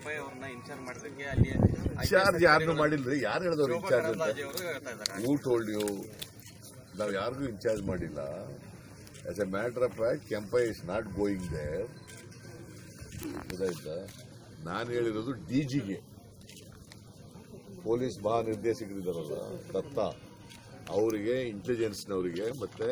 ಕೆಂಪೈ ಅವ್ರನ್ನ ಇನ್ಚಾರ್ಜ್ ಮಾಡಿದಕ್ಕೆ ಅಲ್ಲಿ ಇನ್ಚಾರ್ಜ್ ಯಾರನ್ನು ಮಾಡಿಲ್ರಿ ಯಾರು ಹೇಳಿದವ್ರು ಇನ್ಚಾರ್ಜ್ ಅಂತ ಅವರು ಹೇಳ್ತಾ ಇದ್ದಾರೆ ಹೂ ಟೋಲ್ಡ್ ಯು ನಾವು ಯಾರಿಗೂ ಇನ್ಚಾರ್ಜ್ ಮಾಡಿಲ್ಲ as a matter of fact Kempaiah is not going there ಗೊತ್ತಾಯ್ತಾ ನಾನು ಹೇಳಿರೋದು ಡಿ ಜಿಗೆ ಪೊಲೀಸ್ ಮಹಾನಿರ್ದೇಶಕರಿದ್ದಾರಲ್ಲ ದತ್ತ ಅವರಿಗೆ ಇಂಟೆಲಿಜೆನ್ಸ್ನವರಿಗೆ ಮತ್ತೆ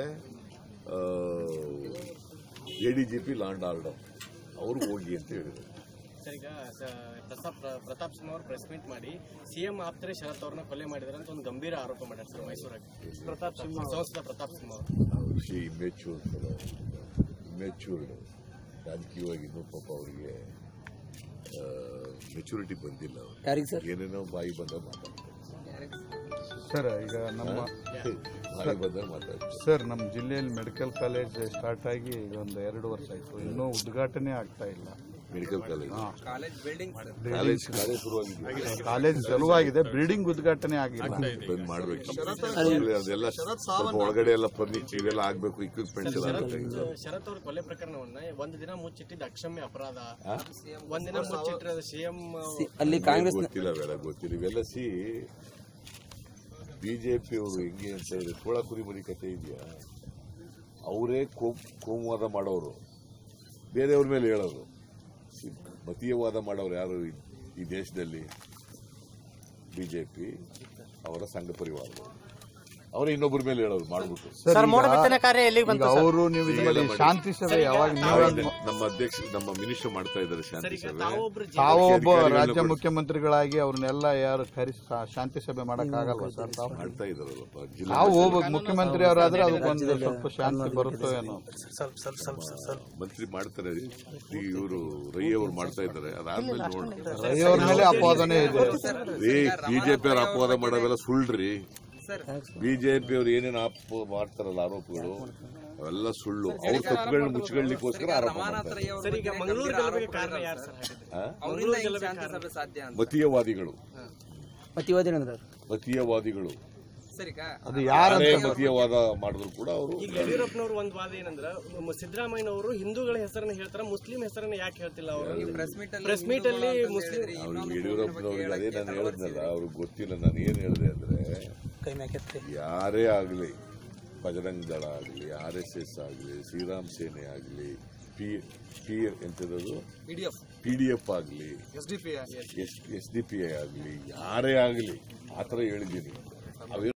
A D G P law and order ಅವರು ಹೋಗಿ ಅಂತ ಹೇಳಿದರು ಸರ್ ಈಗ ಸ- ಪ್ರತಾಪ್ ಪ್ರತಾಪ್ ಸಿಂಹ ಅವರು ಪ್ರೆಸ್ ಮೀಟ್ ಮಾಡಿ ಸಿಎಂ ಆಪ್ತರೆ ಶರತ್ ಅವ್ರನ್ನ ಕೊಲೆ ಮಾಡಿದಾರೆ ಅಂತ ಒಂದು ಗಂಭೀರ ಆರೋಪ ಮಾಡ್ಯಾರ ಸರ್ ಮೈಸೂರಾಗ ಪ್ರತಾಪ್ ಸಿಂಹ ಸಂಸದ ಪ್ರತಾಪ್ ಸಿಂಹ ಅವರು ಖುಷಿ ಇಮ್ಮೆಚ್ಯೂರ್ ಇಮ್ಮೆಚ್ಯೂರ್ಡ್ ರಾಜಕೀಯವಾಗಿ ಇನ್ನೂ ಪಾಪ ಅವರಿಗೆ ಮೆಚುರಿಟಿ ಬಂದಿಲ್ಲ ಯಾರಿಗೆ ಸರ್ ಏನೇನೋ ಬಾಯಿ ಬಂದ ಮಾತಾಡ್ತಾರೆ ಸರ್ ಈಗ ನಮ್ಮ ಬಾಯಿ ಬಂದ ಮಾತಾಡ್ತಾರೆ ಸರ್ ನಮ್ಮ ಜಿಲ್ಲೆಯಲ್ಲಿ ಮೆಡಿಕಲ್ ಕಾಲೇಜ್ ಸ್ಟಾರ್ಟ್ ಆಗಿ ಈಗ ಒಂದು ಎರಡು ವರ್ಷ ಆಯ್ತು ಇನ್ನೂ ಉದ್ಘಾಟನೆ ಆಗ್ತಾ ಇಲ್ಲ medical college college building college college ಶುರುವಾಗಿದೆಯಾ ಕಾಲೇಜ್ ಶುರುವಾಗಿದೆ ಬಿಲ್ಡಿಂಗ್ ಉದ್ಘಾಟನೆ ಆಗಿಲ್ಲ ಬಂದ್ ಮಾಡ್ಬೇಕು ಅದೆಲ್ಲ ಸ್ವಲ್ಪ ಒಳಗಡೆ ಎಲ್ಲ ಫರ್ನಿಚರ್ ಇವೆಲ್ಲ ಆಗ್ಬೇಕು ಇಕ್ವಿಪ್ಮೆಂಟ್ಸ್ ಎಲ್ಲ ಆಗ್ಬೇಕು ಶರತ್ ಅವ್ರ ಕೊಲೆ ಪ್ರಕರಣವನ್ನ ಒಂದು ದಿನ ಮುಚ್ಚಿಟ್ಟಿದ್ದು ಅಕ್ಷಮ್ಯ ಅಪರಾಧ ಒಂದಿನ ಮುಚ್ಚಿಟ್ಟಿರೋದು ಸಿಎಂ ಅಲ್ಲಿ ಕಾಂಗ್ರೆಸ್ ಗೊತ್ತಿಲ್ಲ ಅವೆಲ್ಲ ಗೊತ್ತಿಲ್ಲ ಇವೆಲ್ಲ ಸಿ ಬಿಜೆಪಿ ಅವರು ಹೆಂಗೆ ಅಂತ ಹೇಳಿದ್ರೆ ಸೋಳ ಕುರಿಮರಿ ಕಥೆ ಇದೆಯಾ ಅವರೇ ಕೋಮುವಾದ ಮಾಡೋರು ಬೇರೆಯವ್ರ ಮೇಲೆ ಹೇಳೋರು ಈ ಮತೀಯವಾದ ಮಾಡೋರು ಯಾರು ಈ- ಈ ದೇಶದಲ್ಲಿ ಬಿಜೆಪಿ ಅವರ ಸಂಘ ಪರಿವಾರಗಳು ಅವರೇ ಇನ್ನೊಬ್ಬರ ಮೇಲೆ ಹೇಳೋರು ಮಾಡ್ಬಿಟ್ಟು ಸರ್ ಈಗ ಅವರು ನೀವು ಇದರಲ್ಲಿ ಶಾಂತಿ ಸಭೆ ಯಾವಾಗ ನಾವೇ ನೀವು ನಮ್ಮ ಅಧ್ಯಕ್ಷ ನಮ್ಮ ಮಿನಿಸ್ಟರ್ ಮಾಡ್ತಾ ಇದ್ದಾರೆ ಶಾಂತಿ ಸಭೆ ತಾವೊಬ್ರು ತಾವು ಒಬ್ಬ ಅಧಿಕಾರಿಗಳನ್ನ ರಾಜ್ಯ ಕೊಡಿ. ಮುಖ್ಯಮಂತ್ರಿಗಳಾಗಿ ಅವ್ರನ್ನೆಲ್ಲ ಯಾರು ಕರೆಸಿ ಶಾಂತಿ ಸಭೆ ಮಾಡಕ್ ಆಗಲ್ವಾ ಸರ್ ತಾವು ಮಾಡ್ತಾ ಇದಾರಲ್ಲಪ್ಪ ಜಿಲ್ಲಾ ನಾವು ಹೋಗ್ಬೇಕು ಮುಖ್ಯಮಂತ್ರಿ ಅವರಾದ್ರೆ ಅದಕ್ಕೊಂದು ಸ್ವಲ್ಪ ಶಾಂತಿ ಬರುತ್ತೋ ಏನೋ ಮಂತ್ರಿ ಮಾಡ್ತಾರೆ ಇವರು ರೈ ಅವರು ಮಾಡ್ತಾ ಇದ್ದಾರೆ ಅದಾದ್ಮೇಲೆ ನೋಡೋಣ ರೈಯವ್ರ ಮೇಲೆ ಅಪಾದನೆ ಇದೆ ರೀ ಬಿಜೆಪಿ ಅವ್ರ ಅಪವಾದ ಮಾಡೋವೆಲ್ಲ ಸುಳ್ಳ್ರಿ ಬಿಜೆಪಿ ಅವ್ರು ಏನೇನು ಆಪ ಮಾಡ್ತಾರಲ್ಲ ಆರೋಪಗಳು ಅವೆಲ್ಲ ಸುಳ್ಳು ಅವ್ರ ತಪ್ಪುಗಳನ್ನ ಮುಚ್ಚಿಕೊಳ್ಳಿಕ್ಕೋಸ್ಕರ ಆರೋಪ ಮಾಡ್ತಾರೆ ಸರ್ ಈಗ ಮಂಗಳೂರು ಗೆಲುವಿಗೆ ಕಾರಣ ಯಾರು ಸರ್ ಹಾಗಾದ್ರೆ? ಆ? ಅವರಿಂದ ಈ ಶಾಂತಿ ಸಭೆ ಸಾಧ್ಯ ಅಂತ ಮತೀಯವಾದಿಗಳು ಮತಿವಾದಿನಂದ್ರೆ ಮತೀಯವಾದಿಗಳು ಸರ್ ಈಗ ಅದು ಯಾರು ಯಾರೇ ಮತೀಯವಾದ ಮಾಡಿದ್ರು ಕೂಡ ಅವರು ಈಗ ಯಡಿಯೂರಪ್ಪನವ್ರು ಒಂದ್ ವಾದ ಏನಂದ್ರ ಸಿದ್ದರಾಮಯ್ಯನವರು ಹಿಂದೂಗಳ ಹೆಸರನ್ನ ಹೇಳ್ತಾರ ಮುಸ್ಲಿಂ ಹೆಸರನ್ನ ಯಾಕೆ ಹೇಳ್ತಿಲ್ಲ ಅವರು ಪ್ರೆಸ್ ಮೀಟ್ ಅಲ್ಲಿ ಪ್ರೆಸ್ ಮೀಟ್ ಅಲ್ಲಿ ಮುಸ್ಲಿಂ ಅವ್ರಿಗೆ ಯಡಿಯೂರಪ್ಪನವ್ರಿಗೆ ಅದೇ ನಾನು ಹೇಳಿದ್ನಲ್ಲ ಅವ್ರಿಗೆ ಗೊತ್ತಿಲ್ಲ ನಾನು ಏನ್ ಹೇಳಿದೆ ಅಂದ್ರೆ ಕೈ ಮ್ಯಾಕೆತ್ತಿ ಯಾರೇ ಆಗಲಿ ಬಜರಂಗ್ ದಳ ಆಗಲಿ ಆರ್ ಎಸ್ ಎಸ್ ಆಗಲಿ ಶ್ರೀರಾಮ್ ಸೇನೆ ಆಗಲಿ ಪಿ ಪಿ ಎಂಥದ್ದು ಪಿಡಿಎಫ್ ಪಿ ಡಿ ಎಫ್ ಆಗಲಿ S S D P I ಆಗಲಿ ಯಾರೇ ಆಗಲಿ ಆ ಥರ ಹೇಳಿದ್ದೀನಿ